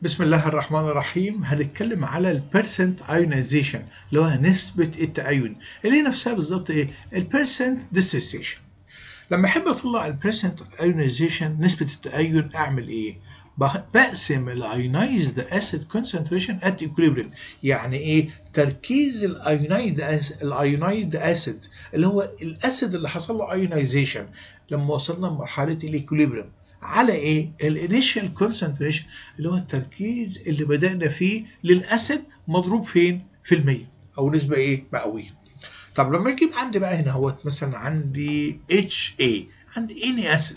بسم الله الرحمن الرحيم هنتكلم على البيرسنت ايونيزيشن اللي هو نسبة التأين اللي هي نفسها بالظبط ايه البيرسنت ديسوسيشن لما احب اطلع البيرسنت ايونيزيشن نسبة التأين اعمل ايه بقسم الايونايزد اسيد كونسنتريشن ات ايكوليبريم يعني ايه تركيز الايونايد الايونايد اسيد اللي هو الاسيد اللي حصل له ايونايزيشن لما وصلنا لمرحله الايكوليبريم على ايه الانيشال كونسنتريشن اللي هو التركيز اللي بدانا فيه للاسيد مضروب فين في المية او نسبه ايه مئويه طب لما اجيب عندي بقى هنا اهوت مثلا عندي اتش اي عندي اني اسيد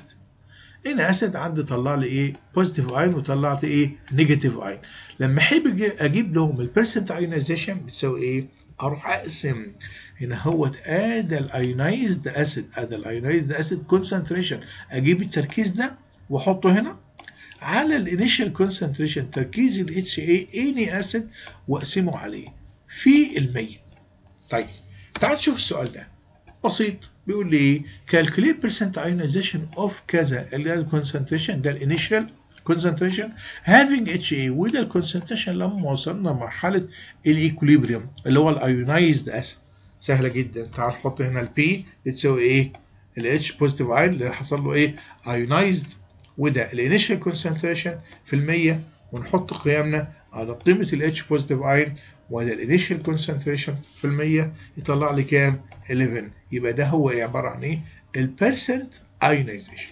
هنا اسيد عندي طلع لي ايه بوزيتيف اين وطلعت ايه نيجاتيف اين لما احب اجيب لهم البيرسنت ايونيزيشن بتساوي ايه اروح اقسم هنا هو ادى الايونايزد اسيد ادى الايونايزد اسيد كونسنتريشن اجيب التركيز ده واحطه هنا على الانيشال كونسنتريشن تركيز الاتش اي اني اسيد واقسمه عليه في المية طيب تعال نشوف السؤال ده بسيط بيقول لي ايه calculate percent ionization of كذا اللي هي الكونسنتريشن ده الانيشال concentration having HA وده الكونسنتريشن لما وصلنا لمرحله الايكوليبريم اللي هو الايونايزد اسيد سهله جدا تعال نحط هنا البي بتساوي ايه الاتش بوزيتيف اين اللي حصل له ايه ايونايزد وده الانيشال كونسنتريشن في المية ونحط قيمنا على قيمه الاتش بوزيتيف اين وده الانيشال كونسنتريشن في المية يطلع لي كام 11 يبقى ده هو عباره عن ايه البيرسنت ايونيزيشن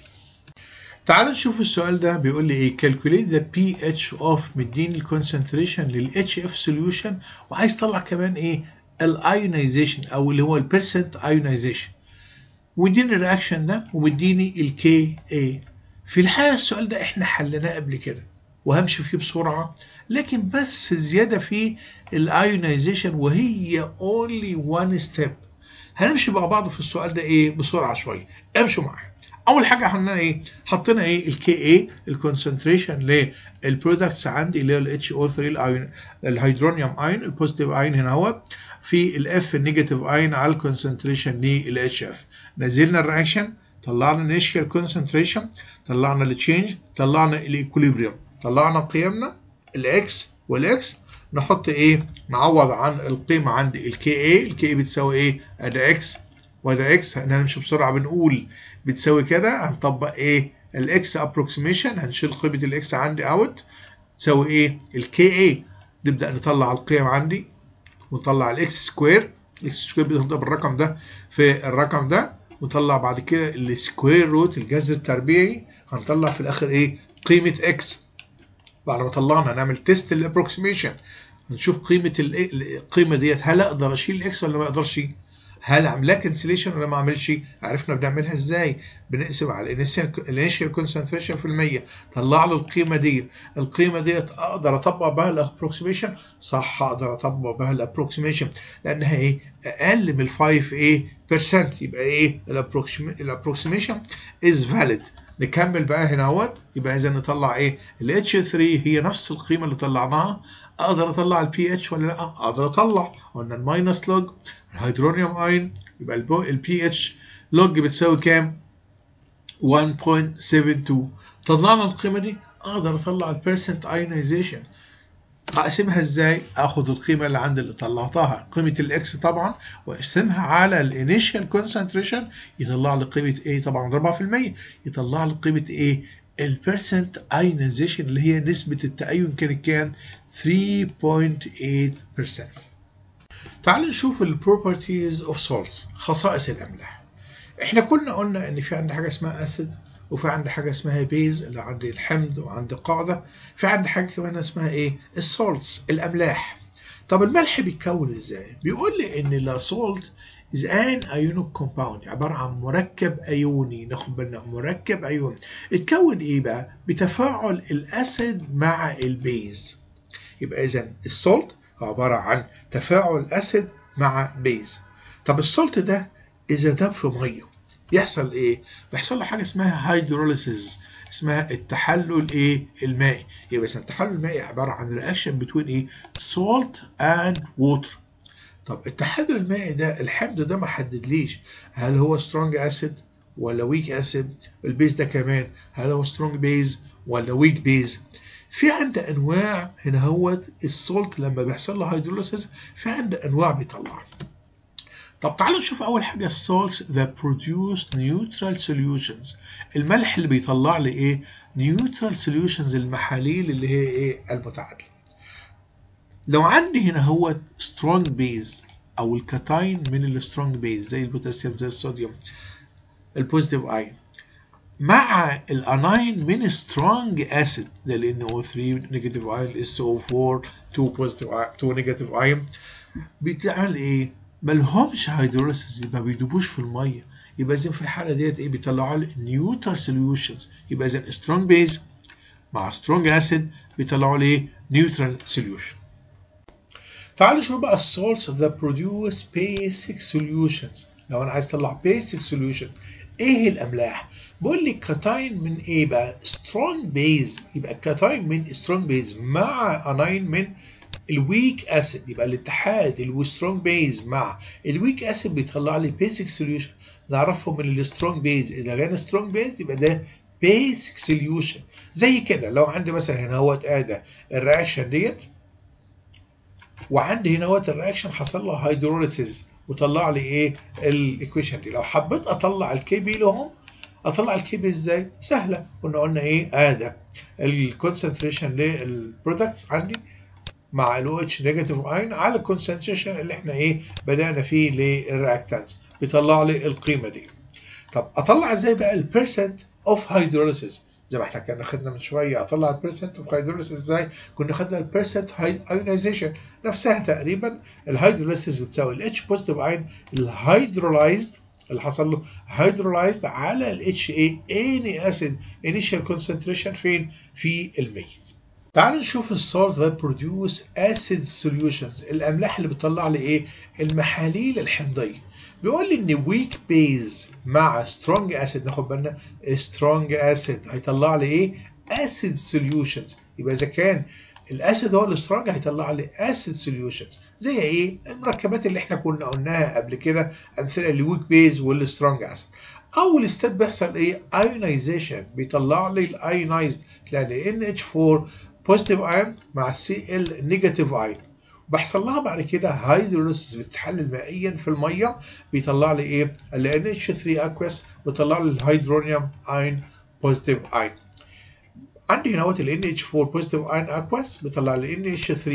تعال نشوف السؤال ده بيقول لي ايه calculate the pH of مديني الكونسنتريشن لل HF solution وعايز طلع كمان ايه الايونيزيشن او اللي هو البيرسنت ايونيزيشن ومديني الرياكشن ده ومديني الكي اي في الحقيقه السؤال ده احنا حليناه قبل كده وهمشي فيه بسرعه لكن بس زياده في الايونيزيشن وهي only one step هنمشي مع بعض في السؤال ده ايه بسرعه شويه امشوا معايا اول حاجه عملنا ايه حطينا ايه الكي اي الكونسنتريشن للبرودكتس عندي اللي هو الاتش او 3 الهيدرونيوم اين البوزيتيف اين هنا اهو في الاف النيجاتيف اين على الكونسنتريشن للاتش اف نزلنا الرياكشن طلعنا الانيشال كونسنتريشن طلعنا التشينج طلعنا الايكوليبريم طلعنا قيمنا الاكس والاكس نحط ايه نعوض عن القيمه عندي الكي اي الكي اي بتساوي ايه ادي اكس وده اكس هنمشي بسرعه بنقول بتساوي كده هنطبق ايه الاكس ابروكسيميشن هنشيل قيمه الاكس عندي اوت تساوي ايه الكي اي نبدا نطلع القيم عندي ونطلع الاكس سكوير الاكس سكوير بنضرب الرقم ده في الرقم ده ونطلع بعد كده السكوير روت الجذر التربيعي هنطلع في الاخر ايه قيمه اكس بعد ما طلعنا هنعمل تيست للابروكسيميشن نشوف قيمه القيمه ديت هل اقدر اشيل الاكس ولا ما اقدرش هل عاملاه كنسليشن ولا ما اعملش عرفنا بنعملها ازاي بنقسم على الانيشال كونسنتريشن في المية طلع له القيمه دي القيمه ديت اقدر اطبق بها الابروكسيميشن صح اقدر اطبق بها الابروكسيميشن لانها ايه اقل من 5 ايه بيرسنت يبقى ايه الابروكسيميشن از فاليد نكمل بقى هنا اهوت يبقى اذا نطلع ايه ال H3 هي نفس القيمه اللي طلعناها اقدر اطلع البي اتش ولا لا اقدر اطلع قلنا الماينس لوج الهيدرونيوم اين يبقى البي اتش لوج بتساوي كام 1.72 طلعنا القيمه دي اقدر اطلع البيرسنت ايونيزيشن اقسمها ازاي اخد القيمه اللي عندي اللي طلعتها قيمه الاكس طبعا واقسمها على الانيشال كونسنتريشن يطلع لي قيمه ايه طبعا اضربها في المية يطلع لي قيمه ايه البيرسنت ايونيزيشن اللي هي نسبه التأين كانت كام 3.8% تعالوا نشوف البروبرتيز اوف سولتس خصائص الاملاح احنا كنا قلنا ان في عندي حاجه اسمها اسيد وفي عندي حاجه اسمها بيز اللي عندي الحمض وعندي قاعده في عندي حاجه كمان اسمها ايه السولتس الاملاح طب الملح بيتكون ازاي بيقول لي ان لا سولت is an ionic compound عبارة عن مركب أيوني ناخد بالنا مركب أيوني اتكون إيه بقى؟ بتفاعل الأسيد مع البيز يبقى إذا السولت عبارة عن تفاعل أسيد مع بيز طب السولت ده إذا داب في مية يحصل إيه؟ بيحصل له حاجة اسمها هيدروليسيس اسمها التحلل ايه المائي يبقى اذا التحلل المائي عباره عن رياكشن بتوين ايه سولت اند ووتر طب التحلل المائي ده الحمض ده ما حددليش هل هو سترونج اسيد ولا ويك اسيد البيز ده كمان هل هو سترونج بيز ولا ويك بيز في عندنا انواع هنا هو السولت لما بيحصل له هيدروليسيس في عندنا انواع بيطلع طب تعالوا نشوف اول حاجه السولتس that produce neutral solutions الملح اللي بيطلع لي ايه neutral solutions المحاليل اللي هي ايه المتعادله لو عندي هنا هو strong base او الكاتاين من السترونج بيز زي البوتاسيوم زي الصوديوم البوزيتيف اين مع الاناين من سترونج اسيد زي ال NO3 نيجاتيف اين SO4 2 بوزيتيف 2 نيجاتيف اين بتعمل ايه؟ مالهمش هيدروليسيس ما بيدوبوش في الميه يبقى اذا في الحاله ديت ايه بيطلعوا لي نيوترال سوليوشنز يبقى اذا سترونج بيز مع سترونج اسيد بيطلعوا لي نيوترال سوليوشن تعالوا نشوف بقى السولتس that produce basic solutions لو انا عايز اطلع basic solution ايه الاملاح بقول لي كاتاين من ايه بقى strong base يبقى كاتاين من strong base مع اناين من الويك اسيد يبقى الاتحاد السترونج بيز مع الويك اسيد بيطلع لي بيسك سوليوشن نعرفه من السترونج بيز اذا كان سترونج بيز يبقى ده بيسك سوليوشن زي كده لو عندي مثلا هنا اهوت ادي الرياكشن ديت وعندي هنا اهوت الرياكشن حصل له هيدروليسيس وطلع لي ايه الايكويشن دي لو حبيت اطلع الكي بي لهم اطلع الكي بي ازاي سهله كنا قلنا ايه ادي الكونسنتريشن للبرودكتس عندي مع ال OH نيجاتيف اين على الكونسنتريشن اللي احنا ايه بدأنا فيه للرياكتانس بيطلع لي القيمة دي طب اطلع ازاي بقى البيرسنت اوف هيدروليسيس زي ما احنا كنا خدنا من شويه اطلع البيرسنت اوف هيدروليسيس ازاي كنا خدنا البيرسنت ايونيزيشن نفسها تقريبا الهيدروليسيس بتساوي الاتش بوزيتيف اين الهيدرولايزد اللي حصل له هيدرولايزد على الاتش اي اني اسيد انيشال كونسنتريشن فين في المية تعالوا نشوف السولت that produce acid solutions الاملاح اللي بتطلع لي ايه المحاليل الحمضيه بيقول لي ان weak base مع strong acid ناخد بالنا strong acid هيطلع لي ايه acid solutions يبقى اذا كان الاسيد هو السترونج هيطلع لي اسيد سوليوشنز زي ايه المركبات اللي احنا كنا قلناها قبل كده امثله الويك بيز والسترونج اسيد اول ستيب بيحصل ايه ايونايزيشن بيطلع لي الايونايزد تلاقي ان اتش 4 بوزيتيف ايون مع السي ال نيجاتيف ايون بيحصل لها بعد كده هيدروليسيس بتتحلل مائيا في الميه بيطلع لي ايه ال ان اتش 3 اكوس بيطلع لي الهيدرونيوم ايون بوزيتيف ايون عندي هنا اهوت ال NH4 بوزيتيف ايون اكوس بيطلع لي NH3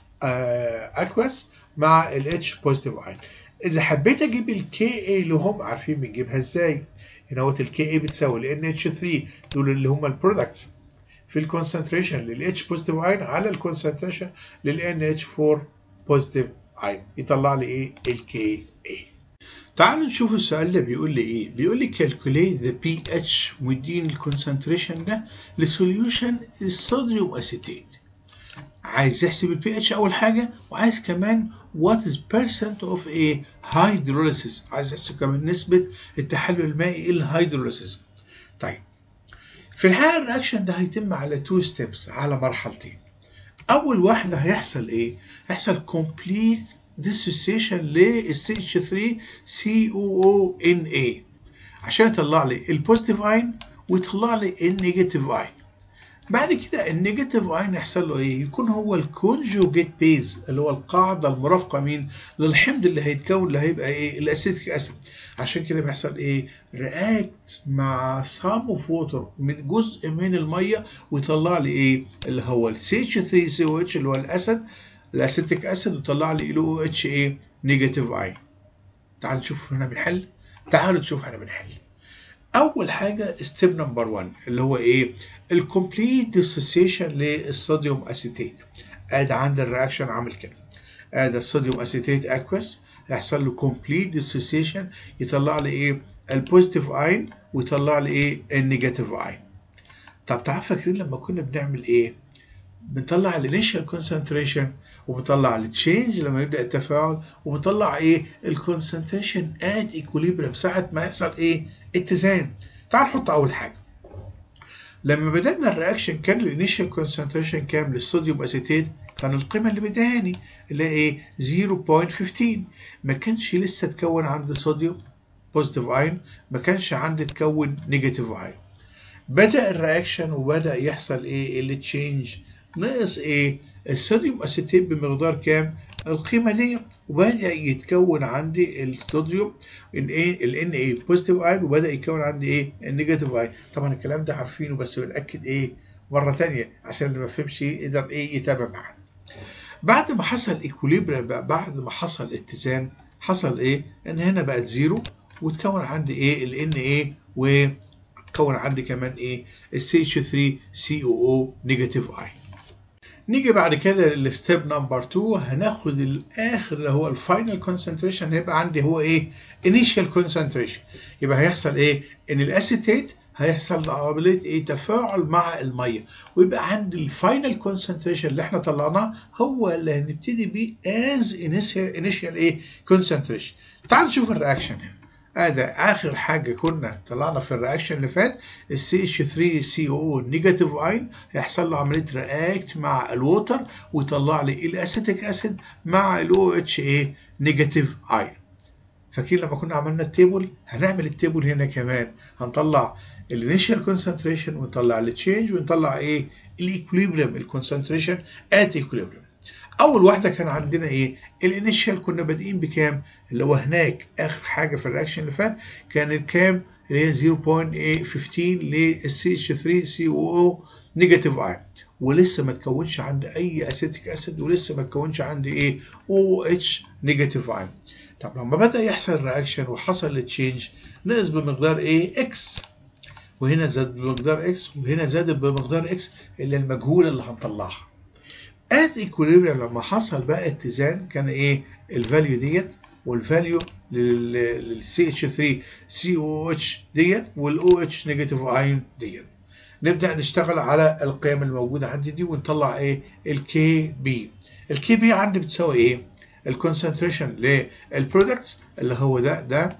اكوس مع ال H بوزيتيف ايون اذا حبيت اجيب ال Ka اللي هم عارفين بنجيبها ازاي هنا اهوت ال Ka بتساوي ال NH3 دول اللي هم البرودكتس في الكونسنتريشن لل H بوزيتيف ايون على الكونسنتريشن لل NH4 بوزيتيف ايون يطلع لي ايه ال Ka تعالوا نشوف السؤال ده بيقول لي ايه بيقول لي calculate the pH ويديني الكونسنتريشن ده لسوليوشن الصوديوم اسيتيت عايز يحسب البي اتش اول حاجه وعايز كمان what is percent of a hydrolysis عايز يحسب كمان نسبه التحلل المائي الهيدروليسيس طيب في الحقيقه الرياكشن ده هيتم على تو ستيبس على مرحلتين اول واحده هيحصل ايه هيحصل complete dissociation لل CH3 COONA عشان يطلع لي البوزيتيف اين ويطلع لي النيجاتيف اين بعد كده النيجاتيف اين يحصل له ايه يكون هو الكونجوجيت بيز اللي هو القاعده المرافقه مين للحمض اللي هيتكون اللي هيبقى ايه الاسيتيك اسيد عشان كده بيحصل ايه رياكت مع سام اوف ووتر من جزء من الميه ويطلع لي ايه اللي هو ال CH3COH اللي هو الاسيد الاسيتيك اسيد وطلع لي ال او اتش ايه نيجاتيف اي تعال نشوف هنا بنحل تعالوا نشوف هنا بنحل اول حاجه ستيب نمبر 1 اللي هو ايه الكومبليت ديسوسيشن للصوديوم اسيتيت ادي عند الرياكشن عامل كده ادي الصوديوم اسيتيت اكوس هيحصل له كومبليت ديسوسيشن يطلع لي ايه البوزيتيف اين ويطلع لي ايه النيجاتيف اين طب تعال فاكرين لما كنا بنعمل ايه بنطلع الانيشال كونسنتريشن وبطلع التشينج لما يبدا التفاعل وبطلع ايه الكونسنتريشن ات ايكوليبريم ساعه ما يحصل ايه اتزان تعال نحط اول حاجه لما بدأنا الرياكشن كان الانيشال كونسنتريشن كام للصوديوم اسيتيت كان القيمة اللي بدهاني اللي هي ايه 0.15 ما كانش لسه اتكون عند صوديوم بوزيتيف اين ما كانش عندي اتكون نيجاتيف اين بدا الرياكشن وبدا يحصل ايه اللي تشينج ناقص ايه الصوديوم اسيتيت بمقدار كام القيمه دي وبدا يتكون عندي الصوديوم ان ايه الان ايه بوزيتيف ايون وبدا يتكون عندي ايه النيجاتيف ايون طبعا الكلام ده عارفينه بس بناكد ايه مره ثانيه عشان اللي ما فهمش يقدر ايه يتابع معانا بعد ما حصل ايكوليبريم بقى بعد ما حصل اتزان حصل ايه ان هنا بقت زيرو وتكون عندي ايه ال ان ايه وكون عندي كمان ايه ال CH3 COO نيجاتيف اي نيجي بعد كده للستيب نمبر 2 هناخد الاخر اللي هو الفاينل كونسنتريشن هيبقى عندي هو ايه انيشال كونسنتريشن يبقى هيحصل ايه ان الاسيتيت هيحصل عمليه ايه تفاعل مع الميه ويبقى عندي الفاينل كونسنتريشن اللي احنا طلعناه هو اللي هنبتدي بيه از انيشال ايه كونسنتريشن تعال نشوف الرياكشن هنا ادي اخر حاجه كنا طلعنا في الرياكشن اللي فات ال CH3COO نيجاتيف اين هيحصل له عمليه رياكت مع الووتر ويطلع لي الاسيتيك اسيد مع ال OHA نيجاتيف اين فاكرين لما كنا عملنا التيبل هنعمل التيبل هنا كمان هنطلع الانيشال كونسنتريشن ونطلع التشينج ونطلع ايه الايكوليبريم الكونسنتريشن ات ايكوليبريم اول واحده كان عندنا ايه الانيشال كنا بادئين بكام اللي هو هناك اخر حاجه في الرياكشن اللي فات كان الكام اللي هي 0.15 لل CH3COO نيجاتيف ايون ولسه ما تكونش عندي اي اسيتيك اسيد ولسه ما تكونش عندي ايه OH نيجاتيف ايون طب لما بدا يحصل رياكشن وحصل التشينج نقص بمقدار ايه اكس وهنا زاد بمقدار اكس وهنا زاد بمقدار اكس اللي المجهوله اللي هنطلعها at equilibrium لما حصل بقى اتزان كان ايه الفاليو ديت والفاليو لل CH3 COH ديت وال OH نيجاتيف ايون ديت نبدا نشتغل على القيم الموجوده عندي دي ونطلع ايه الكي بي الكي بي عندي بتساوي ايه الكونسنتريشن للبرودكتس اللي هو ده ده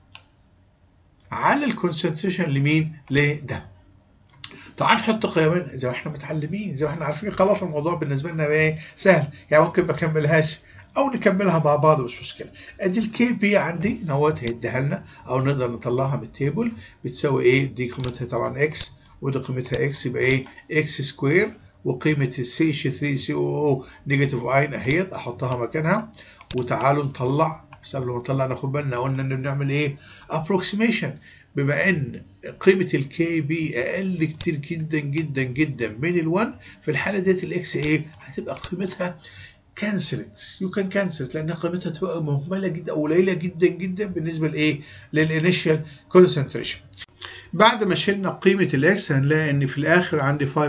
على الكونسنتريشن لمين لده تعال نحط قيمين زي ما احنا متعلمين زي ما احنا عارفين خلاص الموضوع بالنسبه لنا ايه سهل يعني ممكن ما اكملهاش او نكملها مع بعض مش مشكله ادي الكي بي عندي نوت هيديها لنا او نقدر نطلعها من التيبل بتساوي ايه دي قيمتها طبعا اكس ودي قيمتها اكس يبقى ايه اكس سكوير وقيمه السي اتش 3 سي او او نيجاتيف اين اهيت احطها مكانها وتعالوا نطلع بس قبل ما نطلع ناخد بالنا قلنا ان بنعمل ايه ابروكسيميشن بما ان قيمه الكي بي اقل كتير جدا جدا جدا من ال1 في الحاله ديت الاكس ايه هتبقى قيمتها كانسلت يو كان كانسلت لان قيمتها تبقى مهمله جدا قليله جدا جدا بالنسبه لايه للانيشال كونسنتريشن بعد ما شلنا قيمة الاكس هنلاقي ان في الاخر عندي 5.6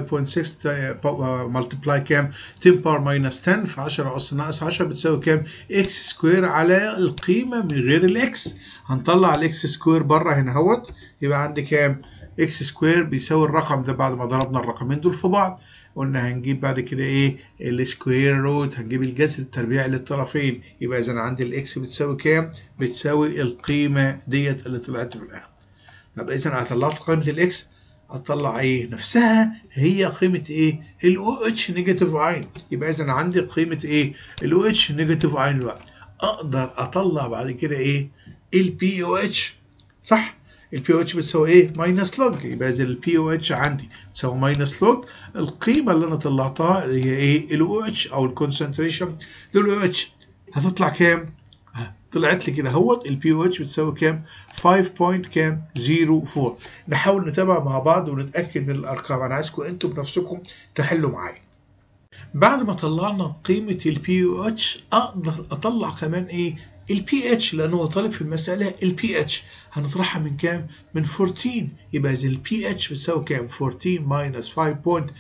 ملتبلاي كام 10 باور ماينس 10 في 10 اس ناقص 10 بتساوي كام اكس سكوير على القيمة من غير الاكس هنطلع الاكس سكوير بره هنا اهوت يبقى عندي كام اكس سكوير بيساوي الرقم ده بعد ما ضربنا الرقمين دول في بعض قلنا هنجيب بعد كده ايه السكوير روت هنجيب الجذر التربيعي للطرفين يبقى اذا عندي الاكس بتساوي كام بتساوي القيمة ديت اللي طلعت في الاخر يبقى اذا انا طلعت قيمه الاكس اطلع ايه نفسها هي قيمه ايه الاو اتش نيجاتيف عين يبقى اذا عندي قيمه ايه الاو اتش نيجاتيف عين بقى اقدر اطلع بعد كده ايه البي او اتش صح البي او اتش بتساوي ايه ماينس لوج يبقى اذا البي او اتش عندي تساوي ماينس لوج القيمه اللي انا طلعتها اللي هي ايه الاو اتش او الكونسنتريشن للاو اتش هتطلع كام طلعت لي كده اهوت البي او اتش بتساوي كام 5 بوينت كام 04 نحاول نتابع مع بعض ونتاكد من الارقام انا عايزكم انتم بنفسكم تحلوا معايا بعد ما طلعنا قيمه البي او اتش اقدر اطلع كمان ايه البي اتش لانه هو طالب في المساله البي اتش هنطرحها من كام من 14 يبقى اذا البي اتش بتساوي كام 14 ماينس 5.04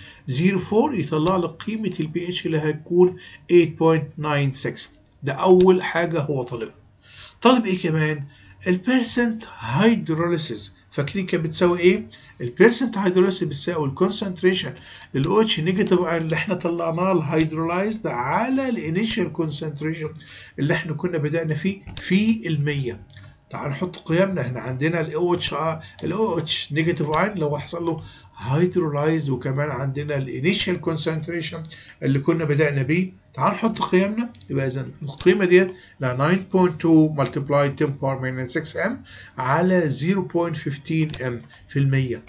يطلع لك قيمه البي اتش اللي هتكون 8.96 ده اول حاجه هو طالبها طالب ايه كمان البيرسنت هيدروليسيس فاكرين كانت بتساوي ايه البيرسنت هيدروليسيس بتساوي الكونسنتريشن للاو اتش نيجاتيف اللي احنا طلعناه الهيدرولايزد على الانيشال كونسنتريشن اللي احنا كنا بدانا فيه في المية تعال نحط قيمنا هنا عندنا الاو اتش الاو اتش نيجاتيف اين لو حصل له هيدرولايز وكمان عندنا الانيشال كونسنتريشن اللي كنا بدانا بيه تعال نحط قيمنا يبقى اذا القيمه ديت ل 9.2 ملتبلاي 10 باور ماينس 6 ام على 0.15 ام في المية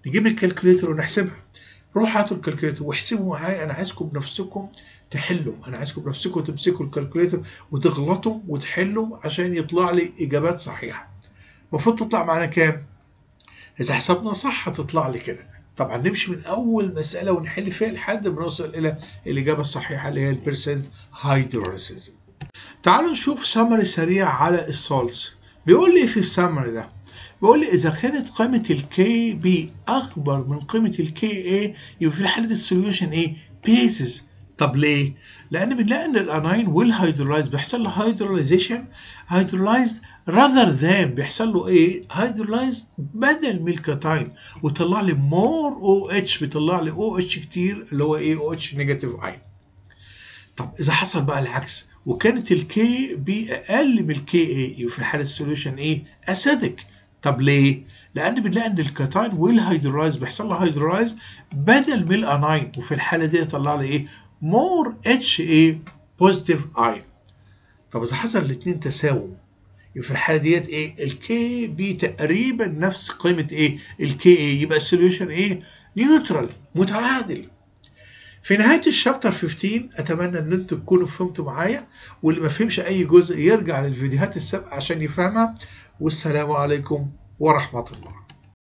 نجيب الكالكوليتر ونحسبها روح هاتوا الكالكوليتر واحسبوا معايا انا عايزكم بنفسكم تحلوا انا عايزكم بنفسكم تمسكوا الكالكوليتر وتغلطوا وتحلوا عشان يطلع لي اجابات صحيحه المفروض تطلع معانا كام اذا حسبنا صح هتطلع لي كده طبعا نمشي من اول مساله ونحل فيها لحد ما نوصل الى الاجابه الصحيحه اللي هي البرسنت هيدروليسيس تعالوا نشوف سمري سريع على السولز بيقول لي في السمري ده بيقول لي اذا كانت قيمه الكي بي اكبر من قيمه الكي اي يبقى في حاله السوليوشن ايه بيزز طب ليه لان بنلاقي ان الاناين والهيدرولايز بيحصل له هيدروليزيشن هيدرولايزد rather than بيحصل له ايه هيدرولايز بدل من الكاتاين ويطلع لي مور او اتش بيطلع لي او اتش كتير اللي هو ايه او اتش نيجاتيف اين طب اذا حصل بقى العكس وكانت الكي بي اقل من الكي اي يبقى في حاله السوليوشن ايه اسيدك طب ليه لان بنلاقي ان الكاتاين والهيدرولايز بيحصل له هيدرولايز بدل من الاناين وفي الحاله دي يطلع لي ايه مور اتش ايه بوزيتيف اين طب اذا حصل الاثنين تساوم يبقى في الحاله ديت ايه الكي بي تقريبا نفس قيمه ايه الكي اي يبقى السوليوشن ايه نيوترال متعادل في نهاية الشابتر 15 أتمنى إن أنتم تكونوا فهمتوا معايا واللي ما فهمش أي جزء يرجع للفيديوهات السابقة عشان يفهمها والسلام عليكم ورحمة الله